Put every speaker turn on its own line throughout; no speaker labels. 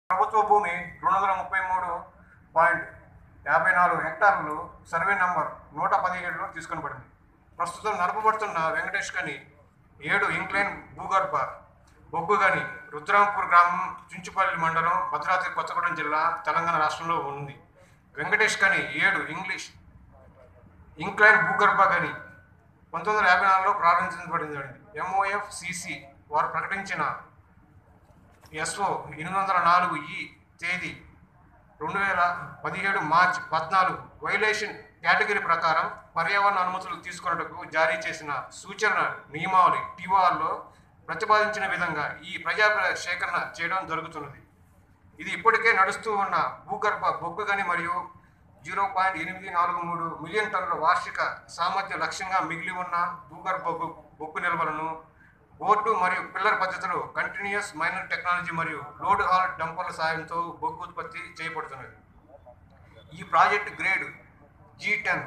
ప్రభుత్వ భూమి రెండు వందల ముప్పై మూడు పాయింట్ యాభై నాలుగు హెక్టార్లు సర్వే నంబర్ నూట పదిహేడులో తీసుకొని పడింది ప్రస్తుతం నడపబడుతున్న వెంకటేష్ కని ఏడు ఇంక్లైన్ భూగర్భ బొగ్గు గని రుద్రాంపూర్ గ్రామం చుంచుపల్లి మండలం భద్రాద్రి కొత్తగూడెం జిల్లా తెలంగాణ రాష్ట్రంలో ఉంది వెంకటేష్ కని ఏడు ఇంగ్లీష్ ఇంక్లైన్ భూగర్భ గని పంతొమ్మిది వందల యాభై నాలుగులో ప్రారంభించబడింది ఎంఓఎఫ్ సిసి వారు ప్రకటించిన ఎస్ఓ ఎనిమిది వందల నాలుగు ఈ తేదీ రెండు వేల పదిహేడు మార్చి పద్నాలుగు వైలేషన్ కేటగిరీ ప్రకారం పర్యావరణ అనుమతులు తీసుకున్నట్టుకు జారీ చేసిన సూచన నియమావళి టీవార్లో ప్రతిపాదించిన విధంగా ఈ ప్రజా సేకరణ చేయడం జరుగుతున్నది ఇది ఇప్పటికే నడుస్తూ ఉన్న భూగర్భ బొగ్గు గని మరియు జీరో పాయింట్ ఎనిమిది నాలుగు మూడు మిలియన్ టన్నుల వార్షిక సామర్థ్య లక్ష్యంగా మిగిలి ఉన్న భూగర్భ బొగ్గు బొగ్గు నిల్వలను బోర్డు మరియు పిల్లర్ పద్ధతిలో కంటిన్యూస్ మైనర్ టెక్నాలజీ మరియు లోడ్ హాల్ డంపర్ల సాయంతో బొగ్గు ఉత్పత్తి చేయబడుతున్నది ఈ project grade G ten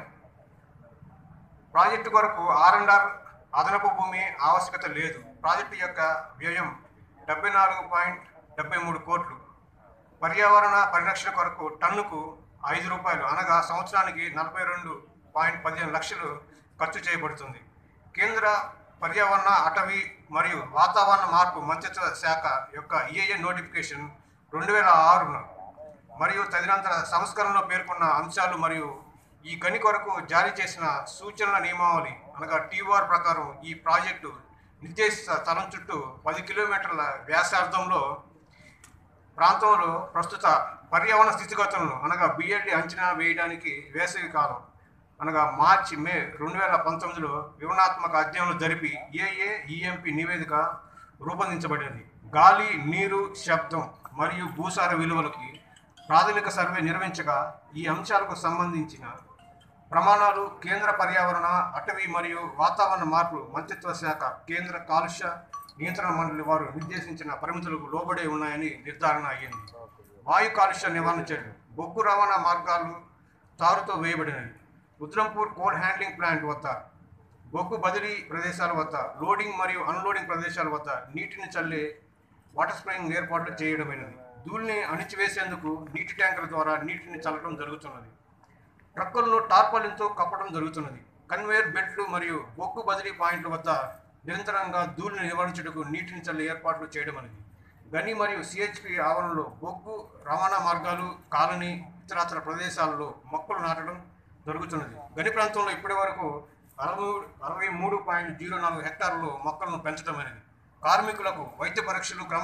project కొరకు ఆర్ అండ్ ఆర్ అదనపు భూమి ఆవశ్యకత లేదు ప్రాజెక్టు యొక్క వ్యయం డెబ్బై నాలుగు పాయింట్ డెబ్బై మూడు కోట్లు పర్యావరణ పరిరక్షణ కొరకు టన్నుకు ఐదు రూపాయలు అనగా సంవత్సరానికి నలభై రెండు పాయింట్ పదిహేను లక్షలు ఖర్చు చేయబడుతుంది కేంద్ర పర్యావరణ అటవీ మరియు వాతావరణ మార్పు మంత్రిత్వ శాఖ యొక్క ఈఏఏ నోటిఫికేషన్ రెండు వేల ఆరున మరియు తదినంతర సంస్కరణలో పేర్కొన్న అంశాలు మరియు ఈ గని కొరకు జారీ చేసిన సూచనల నియమావళి అనగా టీవార్ ప్రకారం ఈ ప్రాజెక్టు నిర్దేశిత స్థలం చుట్టూ పది కిలోమీటర్ల వ్యాసార్థంలో ప్రాంతంలో ప్రస్తుత పర్యావరణ స్థితిగతులను అనగా బిఎల్డి అంచనా వేయడానికి వేసవి కాలం అనగా మార్చి మే రెండు వేల పంతొమ్మిదిలో వివరణాత్మక అధ్యయనం జరిపి ఏఏ ఈఎంపి నివేదిక రూపొందించబడింది గాలి నీరు శబ్దం మరియు భూసార విలువలకి ప్రాథమిక సర్వే నిర్వహించగా ఈ అంశాలకు సంబంధించిన ప్రమాణాలు కేంద్ర పర్యావరణ అటవీ మరియు వాతావరణ మార్పు మంత్రిత్వ శాఖ కేంద్ర కాలుష్య నియంత్రణ మండలి వారు నిర్దేశించిన పరిమితులకు లోబడి ఉన్నాయని నిర్ధారణ అయ్యింది వాయు కాలుష్య నివారణ చర్యలు బొగ్గు రవాణా మార్గాలు తారుతో వేయబడినవి రుద్రంపూర్ కోల్ హ్యాండ్లింగ్ ప్లాంట్ వద్ద బొగ్గు బదిలీ ప్రదేశాల వద్ద లోడింగ్ మరియు అన్లోడింగ్ ప్రదేశాల వద్ద నీటిని చల్లే వాటర్ స్ప్రేయింగ్ ఏర్పాట్లు చేయడమైనది ధూళిని అణిచివేసేందుకు నీటి ట్యాంకర్ల ద్వారా నీటిని చల్లడం జరుగుతున్నది ట్రక్కులను టార్పాలిన్తో కప్పడం జరుగుతున్నది కన్వేయర్ బెల్ట్లు మరియు బొగ్గు బదిలీ పాయింట్ల వద్ద నిరంతరంగా ధూళిని నివారించుటకు నీటిని చల్లే ఏర్పాట్లు చేయడం అనేది గని మరియు సిహెచ్పి ఆవరణలో బొగ్గు రవాణా మార్గాలు కాలనీ ఇతరత్ర ప్రదేశాలలో మొక్కలు నాటడం జరుగుతున్నది గని ప్రాంతంలో ఇప్పటి వరకు అరవై అరవై మూడు పాయింట్ జీరో నాలుగు హెక్టార్లలో మొక్కలను పెంచడం అనేది కార్మికులకు వైద్య పరీక్షలు క్రమ